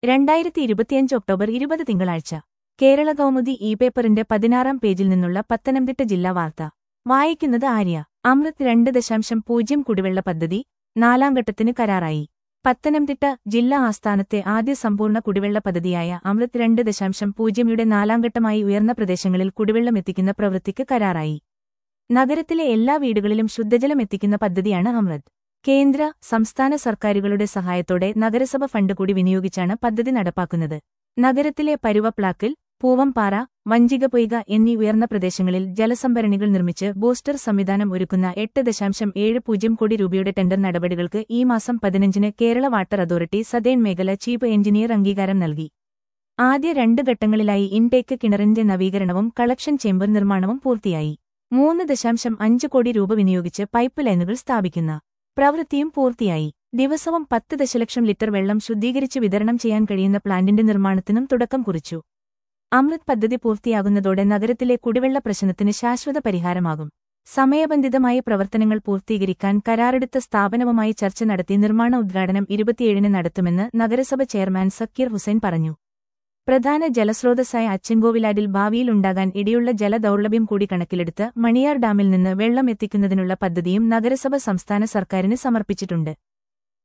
രണ്ടായിരത്തി ഇരുപത്തിയഞ്ച് ഒക്ടോബർ ഇരുപത് തിങ്കളാഴ്ച കേരള കൗമുദി ഇ പേപ്പറിന്റെ പതിനാറാം പേജിൽ നിന്നുള്ള പത്തനംതിട്ട ജില്ലാ വാർത്ത വായിക്കുന്നത് ആര്യ അമൃത് രണ്ട് ദശാംശം പൂജ്യം കുടിവെള്ള പദ്ധതി നാലാം ഘട്ടത്തിന് കരാറായി പത്തനംതിട്ട ജില്ലാ ആസ്ഥാനത്തെ ആദ്യ സമ്പൂർണ്ണ കുടിവെള്ള പദ്ധതിയായ അമൃത് രണ്ട് ദശാംശം പൂജ്യയുടെ നാലാം ഘട്ടമായി ഉയർന്ന പ്രദേശങ്ങളിൽ കുടിവെള്ളം എത്തിക്കുന്ന പ്രവൃത്തിക്ക് കരാറായി നഗരത്തിലെ എല്ലാ വീടുകളിലും ശുദ്ധജലം എത്തിക്കുന്ന പദ്ധതിയാണ് അമൃത് കേന്ദ്ര സംസ്ഥാന സർക്കാരുകളുടെ സഹായത്തോടെ നഗരസഭ ഫണ്ട് കൂടി വിനിയോഗിച്ചാണ് പദ്ധതി നടപ്പാക്കുന്നത് നഗരത്തിലെ പരുവപ്ലാക്കൽ പൂവംപാറ വഞ്ചികപൊയ്ക എന്നീ ഉയർന്ന പ്രദേശങ്ങളിൽ ജലസംഭരണികൾ നിർമ്മിച്ച് ബൂസ്റ്റർ സംവിധാനം ഒരുക്കുന്ന എട്ട് ദശാംശം ഏഴ് പൂജ്യം കോടി രൂപയുടെ ടെൻഡർ നടപടികൾക്ക് ഈ മാസം പതിനഞ്ചിന് കേരള വാട്ടർ അതോറിറ്റി സതേൺ മേഖല ചീഫ് എഞ്ചിനീയർ അംഗീകാരം നൽകി ആദ്യ രണ്ട് ഘട്ടങ്ങളിലായി ഇൻടേക്ക് കിണറിന്റെ നവീകരണവും കളക്ഷൻ ചേംബർ നിർമ്മാണവും പൂർത്തിയായി മൂന്ന് ദശാംശം അഞ്ച് കോടി രൂപ വിനിയോഗിച്ച് പൈപ്പ് ലൈനുകൾ സ്ഥാപിക്കുന്ന പ്രവൃത്തിയും പൂർത്തിയായി ദിവസവും പത്ത് ദശലക്ഷം ലിറ്റർ വെള്ളം ശുദ്ധീകരിച്ച് വിതരണം ചെയ്യാൻ കഴിയുന്ന പ്ലാന്റിന്റെ നിർമ്മാണത്തിനും തുടക്കം കുറിച്ചു അമൃത് പദ്ധതി പൂർത്തിയാകുന്നതോടെ നഗരത്തിലെ കുടിവെള്ള പ്രശ്നത്തിന് ശാശ്വത പരിഹാരമാകും സമയബന്ധിതമായി പ്രവർത്തനങ്ങൾ പൂർത്തീകരിക്കാൻ കരാറെടുത്ത സ്ഥാപനവുമായി ചർച്ച നടത്തി നിർമ്മാണ ഉദ്ഘാടനം ഇരുപത്തിയേഴിന് നടത്തുമെന്ന് നഗരസഭ ചെയർമാൻ സക്കീർ ഹുസൈൻ പറഞ്ഞു പ്രധാന ജലസ്രോതസ്സായ അച്ചൻകോവിലാടിൽ ഭാവിയിലുണ്ടാകാൻ ഇടയുള്ള ജലദൗർലഭ്യം കൂടി കണക്കിലെടുത്ത് മണിയാർ ഡാമിൽ നിന്ന് വെള്ളം എത്തിക്കുന്നതിനുള്ള പദ്ധതിയും നഗരസഭ സംസ്ഥാന സർക്കാരിന് സമർപ്പിച്ചിട്ടുണ്ട്